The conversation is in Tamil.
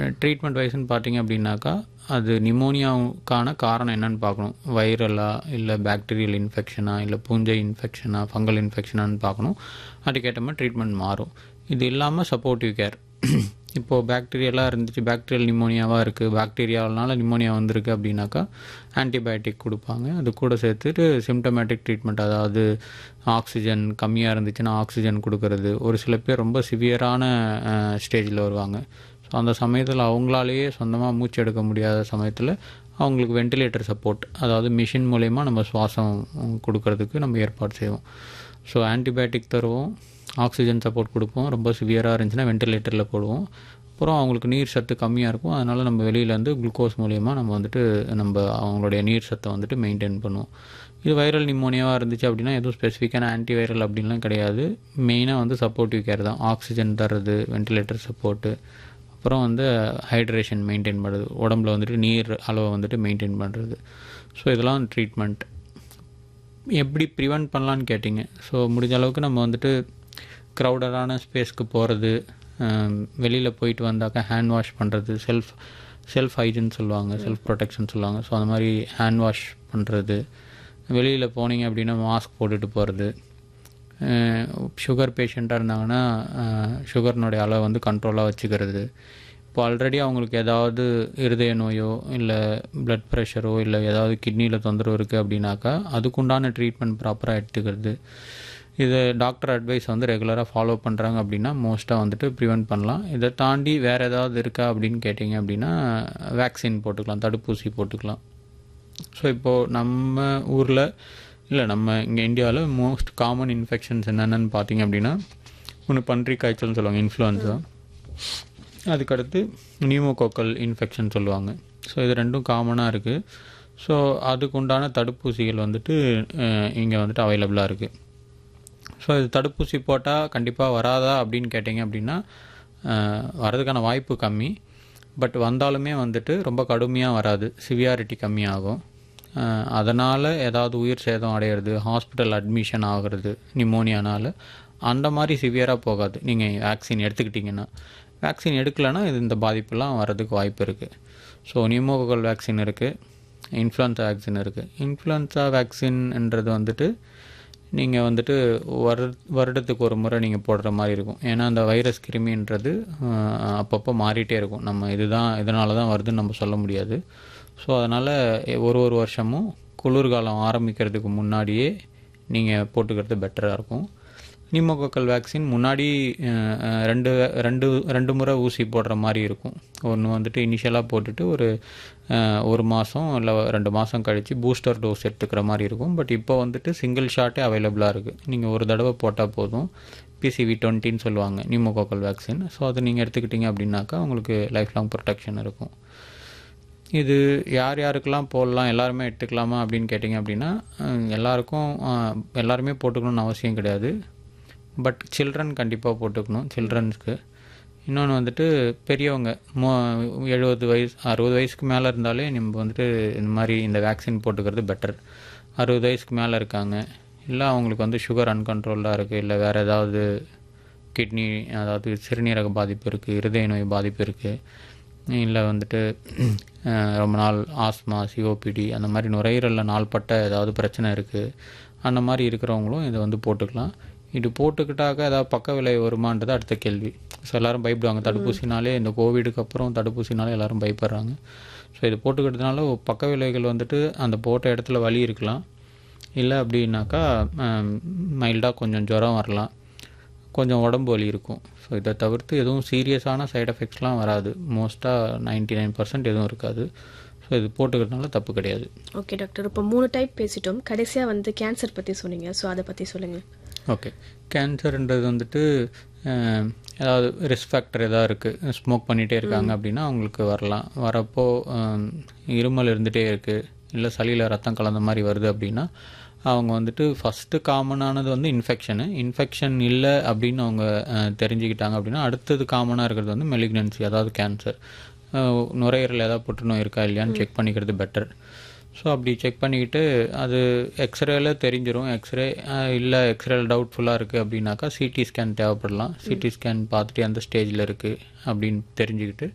ட்ரீட்மெண்ட் வைஸ்ன்னு பார்த்தீங்க அப்படின்னாக்கா அது நிமோனியாவுக்கான காரணம் என்னன்னு பார்க்கணும் வைரலா இல்லை பாக்டீரியல் இன்ஃபெக்ஷனா இல்லை பூஞ்சை இன்ஃபெக்ஷனா ஃபங்கல் இன்ஃபெக்ஷனான்னு பார்க்கணும் அதுக்கேற்ற மாதிரி ட்ரீட்மெண்ட் மாறும் இது இல்லாமல் சப்போர்ட்டிவ் கேர் இப்போது பாக்டீரியலாக இருந்துச்சு பாக்டீரியல் நிமோனியாவாக இருக்குது பாக்டீரியாவனால நிமோனியா வந்திருக்கு அப்படின்னாக்கா ஆன்டிபயோட்டிக் கொடுப்பாங்க அது கூட சேர்த்துட்டு சிம்டமேட்டிக் ட்ரீட்மெண்ட் அதாவது ஆக்சிஜன் கம்மியாக இருந்துச்சுன்னா ஆக்சிஜன் கொடுக்கறது ஒரு சில பேர் ரொம்ப சிவியரான ஸ்டேஜில் வருவாங்க ஸோ அந்த சமயத்தில் அவங்களாலேயே சொந்தமாக மூச்சு எடுக்க முடியாத சமயத்தில் அவங்களுக்கு வென்டிலேட்டர் சப்போர்ட் அதாவது மிஷின் மூலயமா நம்ம சுவாசம் கொடுக்கறதுக்கு நம்ம ஏற்பாடு செய்வோம் ஸோ ஆன்டிபயோட்டிக் தருவோம் ஆக்சிஜன் சப்போர்ட் கொடுப்போம் ரொம்ப சிவியராக இருந்துச்சுன்னா வென்டிலேட்டரில் போடுவோம் அப்புறம் அவங்களுக்கு நீர் சத்து கம்மியாக இருக்கும் அதனால் நம்ம வெளியிலேருந்து குளுக்கோஸ் மூலயமா நம்ம வந்துட்டு நம்ம அவங்களுடைய நீர் சத்தை வந்துட்டு மெயின்டைன் பண்ணுவோம் இது வைரல் நிமோனியாவாக இருந்துச்சு அப்படின்னா எதுவும் ஸ்பெசிஃபிக்கான ஆன்டிவைரல் அப்படின்லாம் கிடையாது மெயினாக வந்து சப்போர்ட்டிவ் கேர் தான் ஆக்சிஜன் தர்றது வென்டிலேட்டர் சப்போர்ட்டு அப்புறம் வந்து ஹைட்ரேஷன் மெயின்டைன் பண்ணுறது உடம்புல வந்துட்டு நீர் அளவை வந்துட்டு மெயின்டைன் பண்ணுறது ஸோ இதெல்லாம் ட்ரீட்மெண்ட் எப்படி ப்ரிவெண்ட் பண்ணலான்னு கேட்டிங்க ஸோ முடிஞ்ச அளவுக்கு நம்ம வந்துட்டு க்ரௌடடான ஸ்பேஸ்க்கு போகிறது வெளியில் போயிட்டு வந்தாக்கா ஹேண்ட் வாஷ் பண்ணுறது செல்ஃப் செல்ஃப் ஹைஜின் சொல்லுவாங்க செல்ஃப் ப்ரொடெக்ஷன் சொல்லுவாங்க ஸோ அந்த மாதிரி ஹேண்ட் வாஷ் பண்ணுறது வெளியில் போனீங்க அப்படின்னா மாஸ்க் போட்டுட்டு போகிறது சுகர் பேஷண்ட்டாக இருந்தாங்கன்னா சுகர்னுடைய அளவை வந்து கண்ட்ரோலாக வச்சுக்கிறது இப்போ ஆல்ரெடி அவங்களுக்கு ஏதாவது இருதய நோயோ இல்லை ப்ளட் ப்ரெஷரோ இல்லை ஏதாவது கிட்னியில் தொந்தரவு இருக்குது அப்படின்னாக்கா அதுக்குண்டான ட்ரீட்மெண்ட் ப்ராப்பராக எடுத்துக்கிறது இது டாக்டர் அட்வைஸ் வந்து ரெகுலராக ஃபாலோ பண்ணுறாங்க அப்படின்னா மோஸ்ட்டாக வந்துட்டு ப்ரிவெண்ட் பண்ணலாம் இதை தாண்டி வேறு ஏதாவது இருக்கா அப்படின்னு கேட்டிங்க அப்படின்னா வேக்சின் போட்டுக்கலாம் தடுப்பூசி போட்டுக்கலாம் ஸோ இப்போது நம்ம ஊரில் இல்லை நம்ம இங்கே இந்தியாவில் மோஸ்ட் காமன் இன்ஃபெக்ஷன்ஸ் என்னென்னு பார்த்தீங்க அப்படின்னா ஒன்று பன்றி காய்ச்சல்னு சொல்லுவாங்க இன்ஃப்ளூயன்ஸா அதுக்கடுத்து நியூமோகோக்கல் இன்ஃபெக்ஷன் சொல்லுவாங்க ஸோ இது ரெண்டும் காமனாக இருக்குது ஸோ அதுக்கு உண்டான தடுப்பூசிகள் வந்துட்டு இங்கே வந்துட்டு அவைலபிளாக இருக்குது ஸோ இது தடுப்பூசி போட்டால் கண்டிப்பாக வராதா அப்படின்னு கேட்டிங்க அப்படின்னா வரதுக்கான வாய்ப்பு கம்மி பட் வந்தாலுமே வந்துட்டு ரொம்ப கடுமையாக வராது சிவியாரிட்டி கம்மியாகும் அதனால் ஏதாவது உயிர் சேதம் அடையிறது ஹாஸ்பிட்டல் அட்மிஷன் ஆகிறது நிமோனியானால் அந்த மாதிரி சிவியராக போகாது நீங்கள் வேக்சின் எடுத்துக்கிட்டிங்கன்னா வேக்சின் எடுக்கலைன்னா இது இந்த பாதிப்புலாம் வரதுக்கு வாய்ப்பு இருக்குது ஸோ நியூமோகோகல் வேக்சின் இருக்குது இன்ஃப்ளூயன்ஸா வேக்சின் இருக்குது இன்ஃப்ளூயன்ஸா வேக்சின்ன்றது வந்துட்டு நீங்கள் வந்துட்டு வரு வருடத்துக்கு ஒரு முறை நீங்கள் போடுற மாதிரி இருக்கும் ஏன்னா அந்த வைரஸ் கிருமின்றது அப்பப்போ மாறிட்டே இருக்கும் நம்ம இதுதான் இதனால தான் வருதுன்னு நம்ம சொல்ல முடியாது ஸோ அதனால் ஒரு ஒரு வருஷமும் குளிர்காலம் ஆரம்பிக்கிறதுக்கு முன்னாடியே நீங்கள் போட்டுக்கிறது பெட்டராக இருக்கும் நிமோகோக்கல் வேக்சின் முன்னாடி ரெண்டு ரெண்டு ரெண்டு முறை ஊசி போடுற மாதிரி இருக்கும் ஒன்று வந்துட்டு இனிஷியலாக போட்டுட்டு ஒரு ஒரு மாதம் இல்லை ரெண்டு மாதம் கழித்து பூஸ்டர் டோஸ் எடுத்துக்கிற மாதிரி இருக்கும் பட் இப்போ வந்துட்டு சிங்கிள் ஷாட்டே அவைலபிளாக இருக்குது நீங்கள் ஒரு தடவை போட்டால் போதும் பிசிவி டுவெண்ட்டின்னு சொல்லுவாங்க நியூமோகோக்கல் வேக்சின் ஸோ அது நீங்கள் எடுத்துக்கிட்டிங்க அப்படின்னாக்கா உங்களுக்கு லைஃப் லாங் ப்ரொடெக்ஷன் இருக்கும் இது யார் யாருக்கெல்லாம் போடலாம் எல்லாருமே எடுத்துக்கலாமா அப்படின்னு கேட்டிங்க அப்படின்னா எல்லாருக்கும் எல்லாருமே போட்டுக்கணும்னு அவசியம் கிடையாது பட் சில்ட்ரன் கண்டிப்பாக போட்டுக்கணும் சில்ட்ரன்ஸ்க்கு இன்னொன்று வந்துட்டு பெரியவங்க மோ எழுபது வயசு அறுபது வயசுக்கு மேலே இருந்தாலே நம்ம வந்துட்டு இந்த மாதிரி இந்த வேக்சின் போட்டுக்கிறது பெட்டர் அறுபது வயசுக்கு மேலே இருக்காங்க இல்லை அவங்களுக்கு வந்து சுகர் அன்கண்ட்ரோல்டாக இருக்குது இல்லை வேறு ஏதாவது கிட்னி அதாவது சிறுநீரக பாதிப்பு இருக்குது இருதய நோய் பாதிப்பு இருக்குது இல்லை வந்துட்டு ரொம்ப நாள் ஆஸ்மா சிஓபிடி அந்த மாதிரி நுரையீரலில் நாள்பட்ட ஏதாவது பிரச்சனை இருக்குது அந்த மாதிரி இருக்கிறவங்களும் இதை வந்து போட்டுக்கலாம் இது போட்டுக்கிட்டாக்க ஏதாவது பக்க விளைவு வருமானது அடுத்த கேள்வி ஸோ எல்லோரும் பயப்படுவாங்க தடுப்பூசினாலே இந்த கோவிடுக்கு அப்புறம் தடுப்பூசினாலே எல்லோரும் பயப்படுறாங்க ஸோ இது போட்டுக்கிட்டதுனால பக்க விளைவுகள் வந்துட்டு அந்த போட்ட இடத்துல வலி இருக்கலாம் இல்லை அப்படின்னாக்கா மைல்டாக கொஞ்சம் ஜுரம் வரலாம் கொஞ்சம் உடம்பு வலி இருக்கும் ஸோ இதை தவிர்த்து எதுவும் சீரியஸான சைட் எஃபெக்ட்ஸ்லாம் வராது மோஸ்ட்டாக நைன்டி நைன் பர்சன்ட் எதுவும் இருக்காது ஸோ இது போட்டுக்கிறதுனால தப்பு கிடையாது ஓகே டாக்டர் இப்போ மூணு டைப் பேசிட்டோம் கடைசியாக வந்து கேன்சர் பற்றி சொன்னீங்க ஸோ அதை பற்றி சொல்லுங்கள் ஓகே கேன்சர்ன்றது வந்துட்டு ஏதாவது ரிஸ்க் ஃபேக்டர் எதாவது இருக்குது ஸ்மோக் பண்ணிகிட்டே இருக்காங்க அப்படின்னா அவங்களுக்கு வரலாம் வரப்போ இருமல் இருந்துகிட்டே இருக்குது இல்லை சளியில் ரத்தம் கலந்த மாதிரி வருது அப்படின்னா அவங்க வந்துட்டு ஃபஸ்ட்டு காமனானது வந்து இன்ஃபெக்ஷனு இன்ஃபெக்ஷன் இல்லை அப்படின்னு அவங்க தெரிஞ்சுக்கிட்டாங்க அப்படின்னா அடுத்தது காமனாக இருக்கிறது வந்து மெலிக்னன்சி அதாவது கேன்சர் நுரையீரல் ஏதாவது புற்றுநோய் இருக்கா இல்லையான்னு செக் பண்ணிக்கிறது பெட்டர் ஸோ அப்படி செக் பண்ணிக்கிட்டு அது எக்ஸ்ரேல தெரிஞ்சிடும் எக்ஸ்ரே இல்லை எக்ஸ்ரேல டவுட்ஃபுல்லாக இருக்குது அப்படின்னாக்கா சிடி ஸ்கேன் தேவைப்படலாம் சிடி ஸ்கேன் பார்த்துட்டு எந்த ஸ்டேஜில் இருக்குது அப்படின்னு தெரிஞ்சுக்கிட்டு